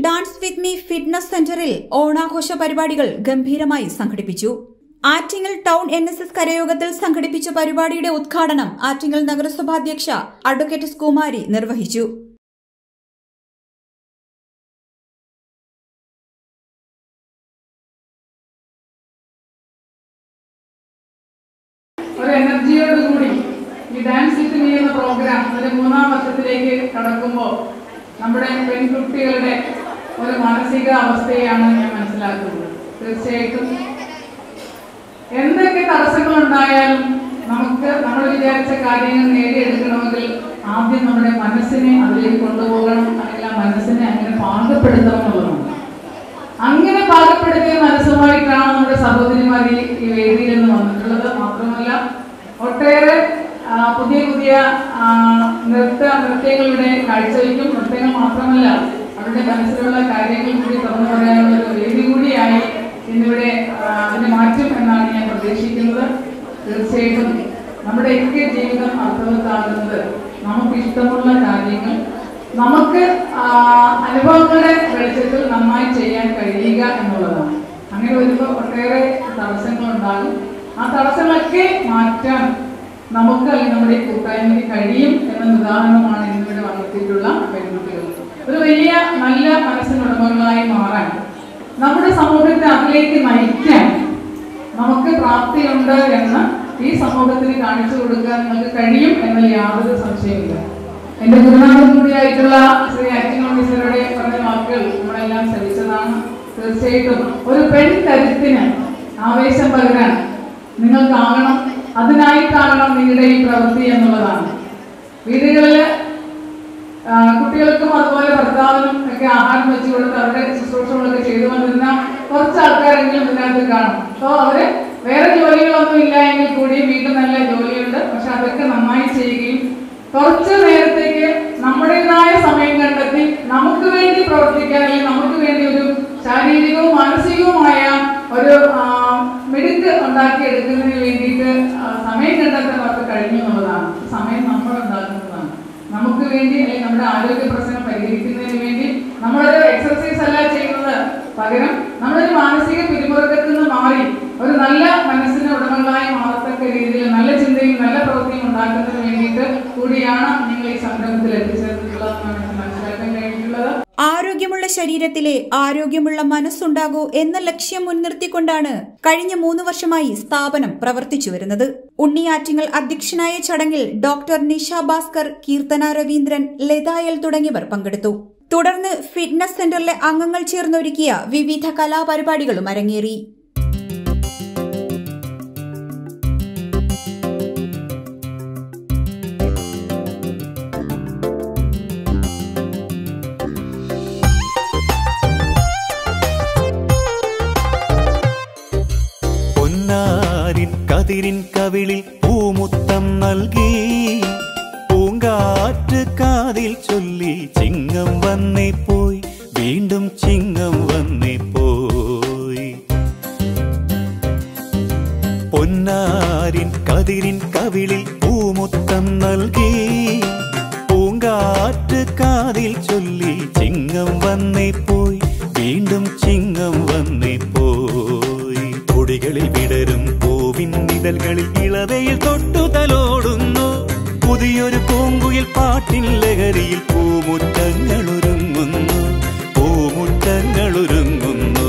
dance with me fitness സെന്ററിൽ ഓണാഘോഷ പരിപാടികൾ ഗംഭീരമായി സംഘടിപ്പിച്ചു Attingal town N S S കരയോഗത്തിൽ സംഘടിപ്പിച്ച പരിപാടിയുടെ ഉദ്ഘാടനം ആറ്റിങ്ങൽ നഗരസഭാധ്യക്ഷ അഡ്വക്കേറ്റ് കുമാരി നിർവഹിച്ചു ഒരു എനർജിയോട് കൂടി ഈ ഡാൻസ് വിത്ത് മീ എന്ന പ്രോഗ്രാം അതിന്റെ മൂന്നാം വർഷത്തിലേക്ക് കടക്കുമ്പോൾ നമ്മുടെ പെൺകുട്ടികളുടെ ഒരു മാനസിക അവസ്ഥയാണ് ഞാൻ മനസ്സിലാക്കുന്നത് തീർച്ചയായിട്ടും എന്തൊക്കെ തടസ്സങ്ങൾ ഉണ്ടായാലും നമുക്ക് നമ്മൾ വിചാരിച്ച കാര്യങ്ങൾ നേടിയെടുക്കണമെങ്കിൽ ആദ്യം നമ്മുടെ മനസ്സിനെ അതിലേക്ക് കൊണ്ടുപോകണം അല്ലെങ്കിൽ ആ മനസ്സിനെ അങ്ങനെ പാകപ്പെടുത്തണം എന്നുള്ളതാണ് അങ്ങനെ പാകപ്പെടുത്തിയ മനസ്സുമായിട്ടാണ് നമ്മുടെ സഹോദരിമാർ ഈ ഈ വേദിയിൽ നിന്ന് വന്നിട്ടുള്ളത് മാത്രമല്ല ഒട്ടേറെ ആ, പുതിയ പുതിയ ആ, നൃത്ത നൃത്യങ്ങളുടെ കാഴ്ചവയ്ക്കും നൃത്യങ്ങൾ മാത്രമല്ല അവരുടെ മനസ്സിലുള്ള കാര്യങ്ങൾ കൂടി തുറന്നു പറയാനുള്ള ഒരു വേദി കൂടിയായി ഇന്നിവിടെ ആ, അതിനെ മാറ്റും എന്നാണ് ഞാൻ പ്രതീക്ഷിക്കുന്നത് തീർച്ചയായിട്ടും നമ്മുടെയൊക്കെ ജീവിതം അർത്ഥവത്താകുന്നത് നമുക്ക് ഇഷ്ടമുള്ള കാര്യങ്ങൾ നമുക്ക് ആ, അനുഭവങ്ങളുടെ വെളിച്ചത്തിൽ നന്നായി ചെയ്യാൻ കഴിയുക എന്നുള്ളതാണ് അങ്ങനെ വരുമ്പോൾ ഒട്ടേറെ തടസ്സങ്ങൾ ഉണ്ടാകും ആ തടസ്സങ്ങളൊക്കെ മാറ്റാൻ നമുക്ക് അല്ലെങ്കിൽ നമ്മുടെ ഈ കൂട്ടായ്മയ്ക്ക് കഴിയും എന്ന ഉദാഹരണമാണ് ഇന്നിവിടെ വന്നെത്തിയിട്ടുള്ള പെൺകുട്ടികൾ ഒരു വലിയ നല്ല മനസ്സിനുടമകളായി മാറാൻ നമ്മുടെ സമൂഹത്തെ അതിലേക്ക് നയിക്കാൻ നമുക്ക് പ്രാപ്തിയുണ്ട് എന്ന് ഈ സമൂഹത്തിന് കാണിച്ചു കൊടുക്കാൻ നിങ്ങൾക്ക് കഴിയും എന്നതിൽ യാതൊരു സംശയമില്ല എന്റെ ഗുരുനാഥൻ കൂടിയായിട്ടുള്ള ശ്രീ അച്ഛൻ മിസ്റ്ററുടെ പറഞ്ഞ വാക്കുകൾ നമ്മളെല്ലാം ശ്രമിച്ചതാണ് തീർച്ചയായിട്ടും ഒരു പെൺ കരുത്തിന് ആവേശം പകരാൻ നിങ്ങൾക്കാകണം അതിനായിട്ടാകണം നിങ്ങളുടെ ഈ പ്രവൃത്തി എന്നുള്ളതാണ് വീടുകളില് ആ, കുട്ടികൾക്കും അതുപോലെ ഭർത്താവിനും ഒക്കെ ആഹാരം വെച്ച് കൊടുത്ത് അവരുടെ ശുശ്രൂഷകളൊക്കെ ചെയ്തു വന്നിരുന്ന കുറച്ച് ആൾക്കാരെങ്കിലും ഇതിനകത്ത് കാണും അപ്പോൾ അവര് വേറെ ജോലികളൊന്നും ഇല്ല എങ്കിൽ കൂടി വീട്ടിൽ നല്ല ജോലിയുണ്ട് പക്ഷെ അതൊക്കെ നന്നായി ചെയ്യുകയും കുറച്ച് നേരത്തേക്ക് നമ്മുടേതായ സമയം കണ്ടെത്തി നമുക്ക് വേണ്ടി പ്രവർത്തിക്കാൻ അല്ലെങ്കിൽ നമുക്ക് വേണ്ടി ഒരു ശാരീരികവും മാനസികവുമായ ഒരു ആ, മിടുക്ക് ഉണ്ടാക്കിയെടുക്കുന്നതിന് വേണ്ടിയിട്ട് ആ, സമയം കണ്ടെത്താൻ അവർക്ക് കഴിഞ്ഞു എന്നുള്ളതാണ് സമയം നമ്മൾ ഉണ്ടാക്കുന്നതാണ് നമുക്ക് വേണ്ടി അല്ലെങ്കിൽ നമ്മുടെ ആരോഗ്യ പ്രശ്നം പരിഹരിക്കുന്നതിന് വേണ്ടി നമ്മളൊരു എക്സർസൈസ് അല്ല ചെയ്യുന്നത് പകരം നമ്മളൊരു മാനസിക പിരിമുറുക്കത്തിൽ നിന്ന് മാറി ഒരു നല്ല മനസ്സിന് ഉടമകളായി മാറത്തക്ക രീതിയിൽ നല്ല ചിന്തയും നല്ല പ്രവൃത്തിയും ഉണ്ടാക്കുന്നതിന് വേണ്ടിയിട്ട് കൂടിയാണ് നിങ്ങൾ ഈ സംരംഭത്തിൽ എത്തിച്ചേർന്നിട്ടുള്ളതെന്നാണ് എനിക്ക് മനസ്സിലാക്കാൻ കഴിഞ്ഞിട്ടുള്ളത് ആരോഗ്യമുള്ള ശരീരത്തിലെ ആരോഗ്യമുള്ള മനസ്സുണ്ടാകൂ എന്ന ലക്ഷ്യം മുൻനിർത്തിക്കൊണ്ടാണ് കഴിഞ്ഞ മൂന്ന് വർഷമായി സ്ഥാപനം പ്രവർത്തിച്ചു വരുന്നത് ഉണ്ണിയാറ്റിങ്ങൽ അധ്യക്ഷനായ ചടങ്ങിൽ ഡോക്ടർ നിഷ ഭാസ്കർ കീർത്തന രവീന്ദ്രൻ ലതായൽ തുടങ്ങിയവർ പങ്കെടുത്തു തുടർന്ന് ഫിറ്റ്നസ് സെന്ററിലെ അംഗങ്ങൾ ചേർന്നൊരുക്കിയ വിവിധ കലാപരിപാടികളും അരങ്ങേറി പൊന്നാരിൻ കതിരിൻ കവിളിൽ പൂമുത്തം നൽകി പൂങ്കാറ്റ് കാതിൽ ചൊല്ലി ചിങ്ങം വന്നേ പോയി വീണ്ടും ചിങ്ങം വന്നേ പോയി പൊന്നാരിൻ കതിരിൻ കവിളിൽ പൂമുത്തം നൽകി പൂങ്കാറ്റ് കാതിൽ ചൊല്ലി ചിങ്ങം വന്നേ പോയി വീണ്ടും ചിങ്ങം വന്നേ പോയി തൊടികളിൽ വിടരും പൂവിൻ നിഴൽകളിൽ ഇളവയിൽ തൊട്ടു തലോടുന്നു പുതിയൊരു പൂങ്കുയിൽ പാട്ടിൻ ലഹരിയിൽ പൂമുറ്റങ്ങൾ ഒരുങ്ങുന്നു പൂമുറ്റങ്ങൾ ഒരുങ്ങുന്നു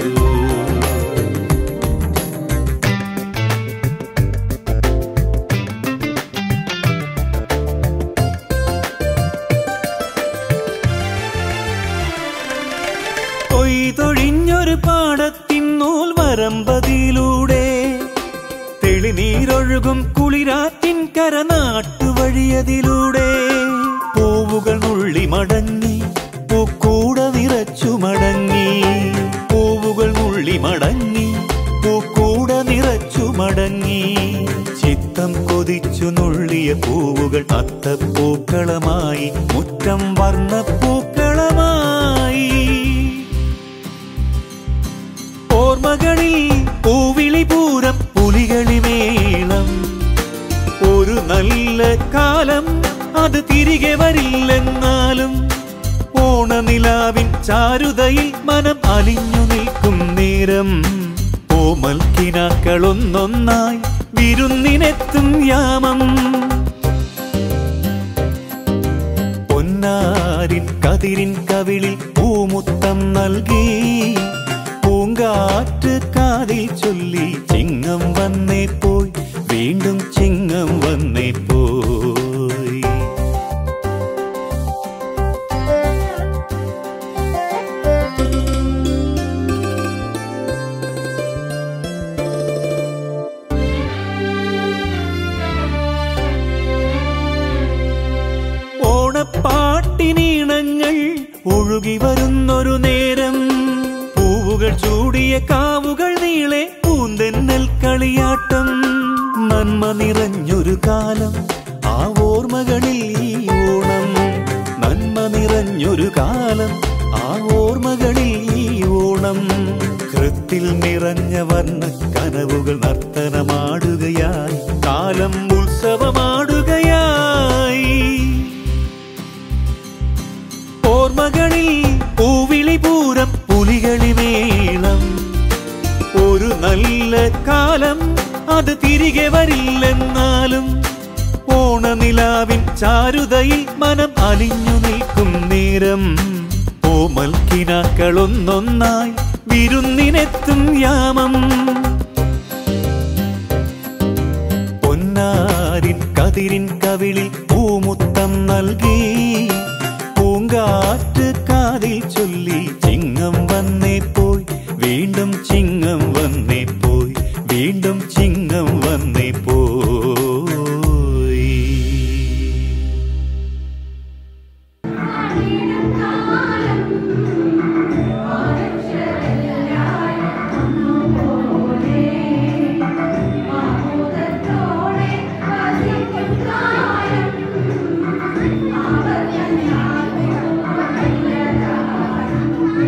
കൊയ്തൊഴിഞ്ഞൊരു പാടത്തിൻ നൂൽ വരമ്പതിയിലൂടെ തെളിനീരൊഴുകും കുളിരാറ്റിൻ കര നാട്ടുവഴിയതിലൂടെ പൂവുകൾ നുള്ളി മടങ്ങി പൂക്കൂട നിറച്ചു മടങ്ങി പൂവുകൾ നുള്ളി മടങ്ങി പൂക്കൂട നിറച്ചു മടങ്ങി ചിത്തം കൊതിച്ചു നുള്ളിയ പൂവുകൾ അത്തപ്പൂക്കളമായി മുറ്റം വർണ്ണപ്പൂക്കളമായി ഓർമ്മകളിൽ പൂവിളി പൂരം പുലികളി മേളം ഒരു നല്ല കാലം അത് തിരികെ വരില്ലെന്നാലും ഓണനിലാവിൻ ചാരുതയിൽ മനം അലിഞ്ഞു നിൽക്കും നേരം ഓമൽക്കിനാക്കളൊന്നൊന്നായി വിരുന്നിനെത്തും യാമം പൊന്നാരിൻ കതിരിൻ കവിളിൽ പൂമുത്തം നൽകി പൂങ്കാറ്റ് കാതിൽ ചൊല്ലി ചിങ്ങം വന്നേ പോയി വീണ്ടും ചിങ്ങം വന്നേ പോയി ഓണപ്പാട്ടിനീണങ്ങൾ ഒഴുകി വരുന്നൊരു നേരം പൂവുകൾ ചൂടിയ കാവുകൾ നീളെ പൂന്തെന്നൽ കളിയാട്ടം നന്മ നിറഞ്ഞൊരു കാലം ആ ഓർമ്മകളിൽ ഈ ഓണം നന്മ നിറഞ്ഞൊരു കാലം ആ ഓർമ്മകളിൽ ഈ ഓണം കൃത്തിൽ നിറഞ്ഞ വർണ്ണ കനവുകൾ നർത്തനമാടുകയായി കാലം ഉത്സവമാടുകയായി ഓർമ്മകളിൽ പൂവിളി പൂരം പുലികളി മേളം ഒരു നല്ല കാലം അത് തിരികെ വരില്ലെന്നാലും ഓണനിലാവിൻ ചാരുതയിൽ മനം അലിഞ്ഞു നിൽക്കും നേരം ഓമൽക്കിനാക്കളൊന്നൊന്നായി വിരുന്നിനെത്തും യാമം പൊന്നാരിൻ കതിരിൻ കവിളിൽ പൂമുത്തം നൽകി പൂങ്കാറ്റ് കാതിൽ ചൊല്ലി ചിങ്ങം വന്നേ പോയി വീണ്ടും ചിങ്ങം വന്നേ പോയി വീണ്ടും ചിങ്ങം വന്നേ പോയി ോടെ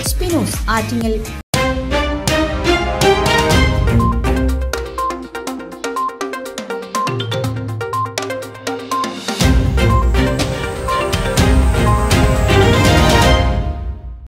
എച്ച് പി ന്യൂസ് ആറ്റിങ്ങൽ